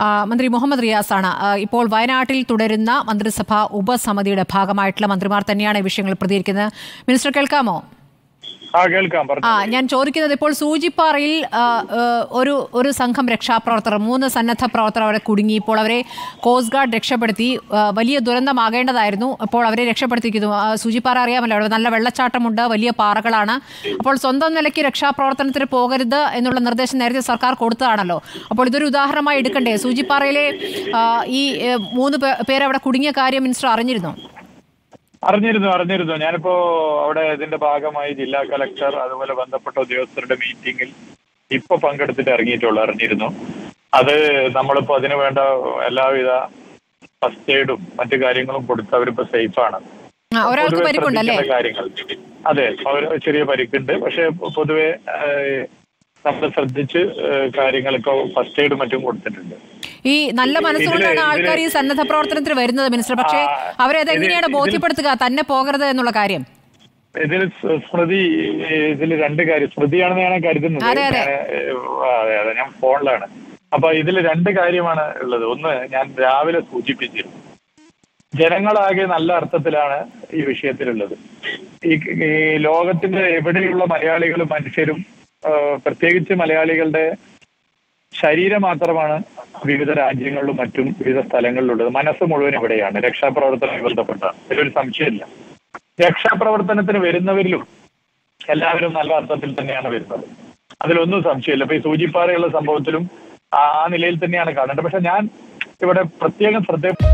ആ, മന്ത്രി മുഹമ്മദ് റിയാസാണ് ആ, ഇപ്പോൾ വയനാട്ടിൽ തുടരുന്ന മന്ത്രിസഭാ ഉപസമിതിയുടെ ഭാഗമായിട്ടുള്ള മന്ത്രിമാർ തന്നെയാണ് ഈ വിഷയങ്ങൾ പ്രതികരിക്കുന്നത് മിനിസ്റ്റർ കേൾക്കാമോ ആ കേൾക്കാം പറഞ്ഞു ആ ഞാൻ ചോദിക്കുന്നത് ഇപ്പോൾ സൂചിപ്പാറയിൽ ആ, ആ, ഒരു ഒരു സംഘം രക്ഷാപ്രവർത്തകർ മൂന്ന് സന്നദ്ധ പ്രവർത്തകർ അവിടെ കുടുങ്ങി ഇപ്പോൾ അവരെ കോസ്റ്റ് ഗാർഡ് രക്ഷപ്പെടുത്തി ആ, വലിയ ദുരന്തമാകേണ്ടതായിരുന്നു അപ്പോൾ അവരെ രക്ഷപ്പെടുത്തിയിരിക്കുന്നു ആ, സൂചിപ്പാറ അറിയാമല്ലോ അവിടെ നല്ല വെള്ളച്ചാട്ടമുണ്ട് വലിയ പാറകളാണ് അപ്പോൾ സ്വന്തം നിലയ്ക്ക് രക്ഷാപ്രവർത്തനത്തിന് പോകരുത് എന്നുള്ള നിർദ്ദേശം നേരത്തെ സർക്കാർ കൊടുത്തതാണല്ലോ അപ്പോൾ ഇതൊരു ഉദാഹരണമായി എടുക്കണ്ടേ സൂചിപ്പാറയിലെ ആ, ഈ ഏ, മൂന്ന് പേ- പേരവിടെ കുടുങ്ങിയ കാര്യം മിനിസ്റ്റർ അറിഞ്ഞിരുന്നു അറിഞ്ഞിരുന്നു അറിഞ്ഞിരുന്നു ഞാനിപ്പോ അവിടെ ഇതിന്റെ ഭാഗമായി ജില്ലാ കലക്ടർ അതുപോലെ ബന്ധപ്പെട്ട ഉദ്യോഗസ്ഥരുടെ മീറ്റിംഗിൽ ഇപ്പൊ പങ്കെടുത്തിട്ട് ഇറങ്ങിയിട്ടുള്ളൂ അറിഞ്ഞിരുന്നു അത് നമ്മളിപ്പോ അതിന് വേണ്ട എല്ലാവിധ ഫസ്റ്റ് എയ്ഡും മറ്റു കാര്യങ്ങളും കൊടുത്ത് അവരിപ്പോ സേഫാണ് ആ, ഒരാൾക്ക് പൊതുവെ പരിക്കുണ്ടല്ലേ ശ്രദ്ധിക്കേണ്ട കാര്യങ്ങൾ അതെ ഒരു ചെറിയ പരിക്കുണ്ട് പക്ഷെ പൊതുവെ നമ്മൾ ശ്രദ്ധിച്ച് ഏഹ്, കാര്യങ്ങളൊക്കെ ഫസ്റ്റ് എയ്ഡും മറ്റും കൊടുത്തിട്ടുണ്ട് ഈ നല്ല മനസ്സുകൊണ്ടാണ് ഇതില് ആൾക്കാർ ഈ സന്നദ്ധ പ്രവർത്തനത്തിന് വരുന്നത് മിനിസ്റ്റർ പക്ഷേ ആ, അവരെ അത് ഇത് എങ്ങനെയാണ് ഇതിൽ- ബോധ്യപ്പെടുത്തുക തന്നെ പോകരുത് എന്നുള്ള കാര്യം ഇതിൽ സ് സ്മൃതി ഇതിൽ രണ്ട് കാര്യം സ്മൃതിയാണെന്ന് ഞാൻ കരുതുന്നത് അതെ, അതെ. ഞാൻ, ഏഹ്, അതെ അതെ ഞാൻ ഫോണിലാണ് അപ്പൊ ഇതിൽ രണ്ട് കാര്യമാണ് ഉള്ളത് ഒന്ന് ഞാൻ രാവിലെ സൂചിപ്പിച്ചിരുന്നു ജനങ്ങളാകെ നല്ല അർത്ഥത്തിലാണ് ഈ വിഷയത്തിലുള്ളത് ഈ ഈ ലോകത്തിന്റെ എവിടെയുള്ള മലയാളികളും മനുഷ്യരും ഏഹ്, പ്രത്യേകിച്ച് മലയാളികളുടെ ശരീരം മാത്രമാണ് വിവിധ രാജ്യങ്ങളിലും മറ്റും വിവിധ സ്ഥലങ്ങളിലുള്ളത് മനസ്സ് മുഴുവൻ ഇവിടെയാണ് രക്ഷാപ്രവർത്തനവുമായി ബന്ധപ്പെട്ട ഇതിലൊരു സംശയമില്ല രക്ഷാപ്രവർത്തനത്തിന് വരുന്നവരിലും എല്ലാവരും നല്ല അർത്ഥത്തിൽ തന്നെയാണ് വരുന്നത് അതിലൊന്നും സംശയമില്ല ഇപ്പൊ ഈ സൂചിപ്പാറയുള്ള സംഭവത്തിലും ആ ആ നിലയിൽ തന്നെയാണ് കാണേണ്ടത് പക്ഷെ ഞാൻ ഇവിടെ പ്രത്യേകം ശ്രദ്ധ